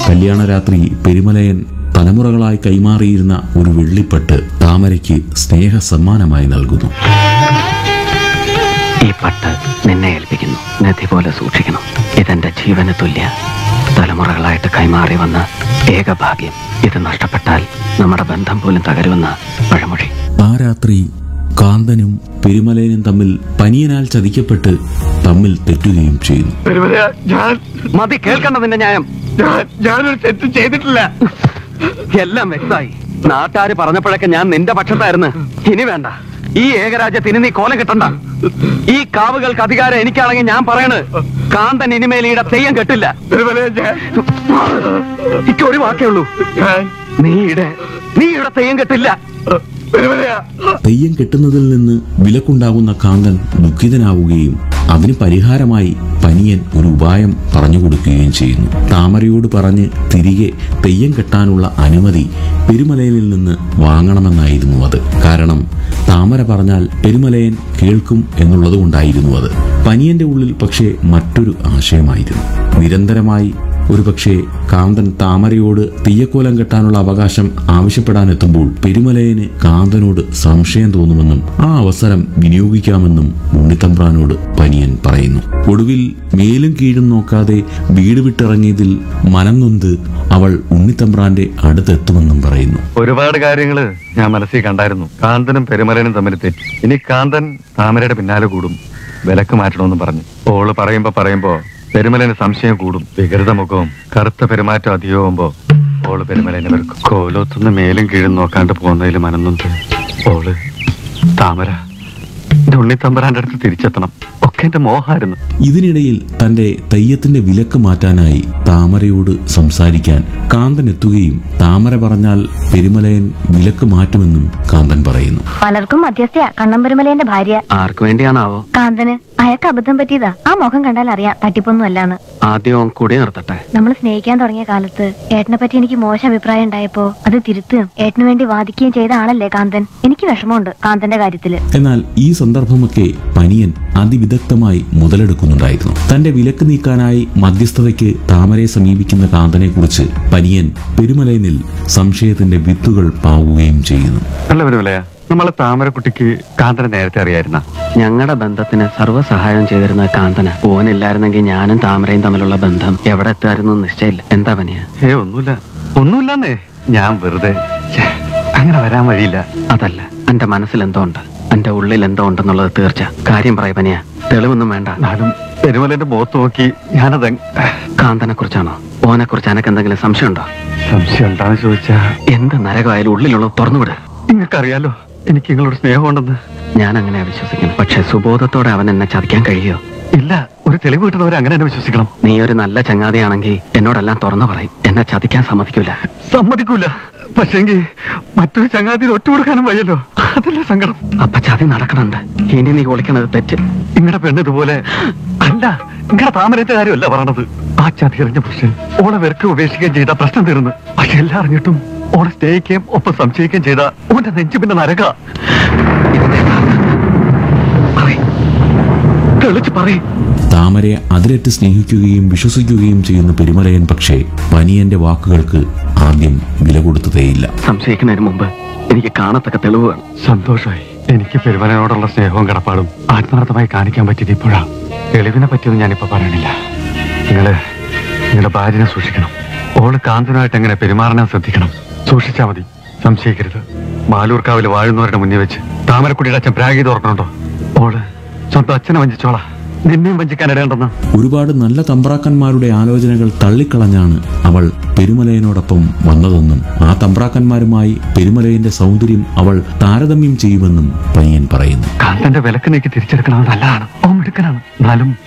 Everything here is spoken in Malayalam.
കല്യാണ രാത്രി പെരുമലയൻ തലമുറകളായി കൈമാറിയിരുന്ന ഒരു വെള്ളിപ്പട്ട് താമരയ്ക്ക് സ്നേഹ സമ്മാനമായി നൽകുന്നു ഈ പട്ട് നിന്നെ ഏൽപ്പിക്കുന്നു നദി പോലെ സൂക്ഷിക്കണം ഇതെന്റെ ജീവന് തുല്യ തലമുറകളായിട്ട് കൈമാറി വന്ന ഏക ഭാഗ്യം ഇത് നഷ്ടപ്പെട്ടാൽ നമ്മുടെ ബന്ധം പോലും തകരുമെന്ന പഴമൊഴി ആ രാത്രി കാന്തനും പെരുമലയനും തമ്മിൽ പനിയനാൽ ചതിക്കപ്പെട്ട് തമ്മിൽ തെറ്റുകയും ചെയ്യുന്നു പെരുമലയ ഞാൻ മതി കേൾക്കണ്ട നിന്റെ ന്യായം ഞാൻ ഞാനൊരു തെറ്റ് ചെയ്തിട്ടില്ല എല്ലാം വ്യക്തമായി നാട്ടുകാര് പറഞ്ഞപ്പോഴൊക്കെ ഞാൻ നിന്റെ പക്ഷത്തായിരുന്നു ഇനി വേണ്ട ഈ ഏകരാജ്യത്ത് ഇനി നീ കോലം കിട്ടണ്ട ഈ കാവുകൾക്ക് അധികാരം എനിക്കാണെങ്കിൽ ഞാൻ പറയണ് കാന്തൻ ഇനിമേൽ ഈടെ തെയ്യം കെട്ടില്ല പെരുമലയ ഞാൻ എനിക്ക് ഒരു വാക്കേ ഉള്ളൂ ഞാൻ നീ ഈടെ നീ ഇവിടെ തെയ്യം കെട്ടില്ല പെരുമലയ തെയ്യം കെട്ടുന്നതിൽ നിന്ന് വിലക്കുണ്ടാകുന്ന കാന്തൻ ദുഃഖിതനാവുകയും അതിന് പരിഹാരമായി പനിയൻ ഒരു ഉപായം പറഞ്ഞു കൊടുക്കുകയും ചെയ്യുന്നു താമരയോട് പറഞ്ഞ് തിരികെ തെയ്യം കെട്ടാനുള്ള അനുമതി പെരുമലയനിൽ നിന്ന് വാങ്ങണമെന്നായിരുന്നു അത് കാരണം താമര പറഞ്ഞാൽ പെരുമലയൻ കേൾക്കും എന്നുള്ളതുകൊണ്ടായിരുന്നു അത് പനിയന്റെ ഉള്ളിൽ പക്ഷേ മറ്റൊരു ആശയമായിരുന്നു നിരന്തരമായി ഒരുപക്ഷെ കാന്തൻ താമരയോട് തീയക്കോലം കെട്ടാനുള്ള അവകാശം ആവശ്യപ്പെടാനെത്തുമ്പോൾ പെരുമലയന് കാന്തനോട് സംശയം തോന്നുമെന്നും ആ അവസരം വിനിയോഗിക്കാമെന്നും ഉണ്ണിത്തമ്പ്രാനോട് പനിയൻ പറയുന്നു ഒടുവിൽ മേലും കീഴും നോക്കാതെ വീട് വിട്ടിറങ്ങിയതിൽ മനംനൊന്ത് അവൾ ഉണ്ണിത്തമ്പ്രാന്റെ അടുത്തെത്തുമെന്നും പറയുന്നു ഒരുപാട് കാര്യങ്ങള് ഞാൻ മനസ്സിൽ കണ്ടായിരുന്നു കാന്തനും പെരുമലനും തമ്മിൽ തെറ്റി ഇനി കാന്തൻ താമരയുടെ പിന്നാലെ കൂടും വിലക്ക് മാറ്റണമെന്ന് പറഞ്ഞു ഓള് പറയുമ്പോ പറയുമ്പോ പെരുമലന് സംശയം കൂടും വികൃത മുഖവും കറുത്ത പെരുമാറ്റം അധികമാകുമ്പോ ഓള് പെരുമലനെ വെറുക്കും കോലോത്തുനിന്ന് മേലും കീഴും നോക്കാണ്ട് പോകുന്നതിൽ മനന്നൊന്ത് ഓള് താമര എന്റെ ഉണ്ണിത്തമ്പരാന്റെ അടുത്ത് തിരിച്ചെത്തണം ഒക്കെ എന്റെ മോഹായിരുന്നു ഇതിനിടയിൽ തന്റെ തെയ്യത്തിന്റെ വിലക്ക് മാറ്റാനായി താമരയോട് സംസാരിക്കാൻ കാന്തൻ എത്തുകയും താമര പറഞ്ഞാൽ പെരുമലയൻ വിലക്ക് മാറ്റുമെന്നും കാന്തൻ പറയുന്നു പലർക്കും മധ്യസ്ഥയാ കണ്ണമ്പെരുമലേന്റെ ഭാര്യ ആർക്കു വേണ്ടിയാണാവോ കാന്തന് അയാൾക്ക് അബദ്ധം പറ്റിയതാ ആ മുഖം കണ്ടാൽ അറിയാം തട്ടിപ്പൊന്നും അല്ലാന്ന് ആദ്യം അവൻ കൂടി നിർത്തട്ടെ നമ്മൾ സ്നേഹിക്കാൻ തുടങ്ങിയ കാലത്ത് ഏട്ടനെ പറ്റി എനിക്ക് മോശം അഭിപ്രായം ഉണ്ടായപ്പോ അത് തിരുത്തുകയും ഏട്ടന് വേണ്ടി വാദിക്കുകയും ചെയ്ത ആളല്ലേ കാന്തൻ എനിക്ക് വിഷമമുണ്ട് കാന്തന്റെ കാര്യത്തില് എന്നാൽ ഈ സന്ദർഭമൊക്കെ പനിയൻ അതിവിദഗ്ധമായി മുതലെടുക്കുന്നുണ്ടായിരുന്നു തന്റെ വിലക്ക് നീക്കാനായി മധ്യസ്ഥതയ്ക്ക് താമരയെ സമീപിക്കുന്ന കാന്തനെ കുറിച്ച് പനിയൻ പെരുമലയനിൽ സംശയത്തിന്റെ വിത്തുകൾ പാവുകയും ചെയ്യുന്നു അല്ല പെരുമലയ നമ്മളെ താമരക്കുട്ടിക്ക് കാന്തനെ നേരത്തെ അറിയായിരുന്ന ഞങ്ങളുടെ ബന്ധത്തിന് സർവ്വസഹായം ചെയ്തിരുന്ന കാന്തന ഓനില്ലായിരുന്നെങ്കിൽ ഞാനും താമരയും തമ്മിലുള്ള ബന്ധം എവിടെ എത്തായിരുന്നു നിശ്ചയില്ല എന്താ പനിയ ഏ ഒന്നുമില്ല ഒന്നുമില്ലെന്നേ ഞാൻ വെറുതെ ഛെ, അങ്ങനെ വരാൻ വഴിയില്ല അതല്ല എന്റെ മനസ്സിൽ എന്തോ ഉണ്ട് എന്റെ ഉള്ളിൽ എന്തോ ഉണ്ടെന്നുള്ളത് തീർച്ച കാര്യം പറയ പനിയ തെളിവൊന്നും വേണ്ട എന്നാലും പെരുമലന്റെ മുഖത്ത് നോക്കി ഞാനത് കാന്തനെ കുറിച്ചാണോ ഓനെ കുറിച്ച് എനക്ക് എന്തെങ്കിലും സംശയമുണ്ടോ സംശയം എന്താന്ന് ചോദിച്ചാ എന്ത് നരകമായാലും ഉള്ളിലുള്ളത് തുറന്നുവിട് നിങ്ങൾക്കറിയാലോ എനിക്ക് നിങ്ങളോട് സ്നേഹമുണ്ടെന്ന് ഞാൻ അങ്ങനെ വിശ്വസിക്കുന്നു പക്ഷെ സുബോധത്തോടെ അവൻ എന്നെ ചതിക്കാൻ കഴിയോ ഇല്ല ഒരു തെളിവ് കിട്ടുന്നവരെ അങ്ങനെ തന്നെ വിശ്വസിക്കണം നീ ഒരു നല്ല ചങ്ങാതിയാണെങ്കിൽ എന്നോടെല്ലാം തുറന്നു പറയും എന്നെ ചതിക്കാൻ സമ്മതിക്കൂല സമ്മതിക്കൂല പക്ഷെങ്കിൽ മറ്റൊരു ചങ്ങാതി ഒറ്റുകൊടുക്കാനും വയ്യല്ലോ അതല്ലേ സങ്കടം അപ്പൊ ചതി നടക്കണുണ്ട് ഇനി നീ ഒളിക്കണത് തെറ്റ് നിങ്ങളുടെ പെണ്ണ് ഇതുപോലെ അല്ല നിങ്ങളുടെ താമരത്തെ കാര്യമല്ല പറയണത് ആ ചതി എറിഞ്ഞ പുരുഷൻ ഓളെ വെറുക്കെ ഉപേക്ഷിക്കുകയും ചെയ്ത പ്രശ്നം തീർന്നു പക്ഷെ എല്ലാം അറിഞ്ഞിട്ടും ഓളെ സ്നേഹിക്കുകയും ഒപ്പം സംശയിക്കുകയും ചെയ്ത ഓന്റെ നെഞ്ചു പിന്നെ നരക ഇതിന്റെ കാരണം പറയ്. തെളിച്ച് പറയ് താമരയെ അതിരറ്റ് സ്നേഹിക്കുകയും വിശ്വസിക്കുകയും ചെയ്യുന്ന പെരുമലയൻ പക്ഷേ പനിയന്റെ വാക്കുകൾക്ക് ആദ്യം വില കൊടുത്തതേയില്ല സംശയിക്കുന്നതിന് മുമ്പ് എനിക്ക് കാണത്തക്ക തെളിവ് വേണം സന്തോഷമായി എനിക്ക് പെരുമനോടുള്ള സ്നേഹവും കടപ്പാടും ആത്മാർത്ഥമായി കാണിക്കാൻ പറ്റിയത് ഇപ്പോഴാ തെളിവിനെ പറ്റിയൊന്നും ഞാനിപ്പോ പറയണില്ല നിങ്ങള് നിങ്ങളുടെ ഭാര്യനെ സൂക്ഷിക്കണം ഓള് കാന്തനുമായിട്ട് എങ്ങനെ പെരുമാറാൻ ശ്രദ്ധിക്കണം സൂക്ഷിച്ചാ മതി സംശയിക്കരുത് മാലൂർക്കാവിൽ വാഴുന്നവരുടെ മുന്നിൽ വെച്ച് താമരക്കുട്ടിയുടെ അച്ഛൻ പ്രാഗി തോർക്കണുണ്ടോ ഓള് സ്വന്തം അച്ഛനെ വഞ്ചിച്ചോളാ നിന്നെയും വഞ്ചിക്കാൻ ഇടേണ്ടെന്ന് ഒരുപാട് നല്ല തമ്പ്രാക്കന്മാരുടെ ആലോചനകൾ തള്ളിക്കളഞ്ഞാണ് അവൾ പെരുമലയനോടൊപ്പം വന്നതെന്നും ആ തമ്പ്രാക്കന്മാരുമായി പെരുമലയന്റെ സൗന്ദര്യം അവൾ താരതമ്യം ചെയ്യുമെന്നും പയ്യൻ പറയുന്നു കാന്തന്റെ വിലക്ക് നീക്കി തിരിച്ചെടുക്കണമെന്ന് നല്ലതാണ് ഓ മിടുക്കനാണ് എന്നാലും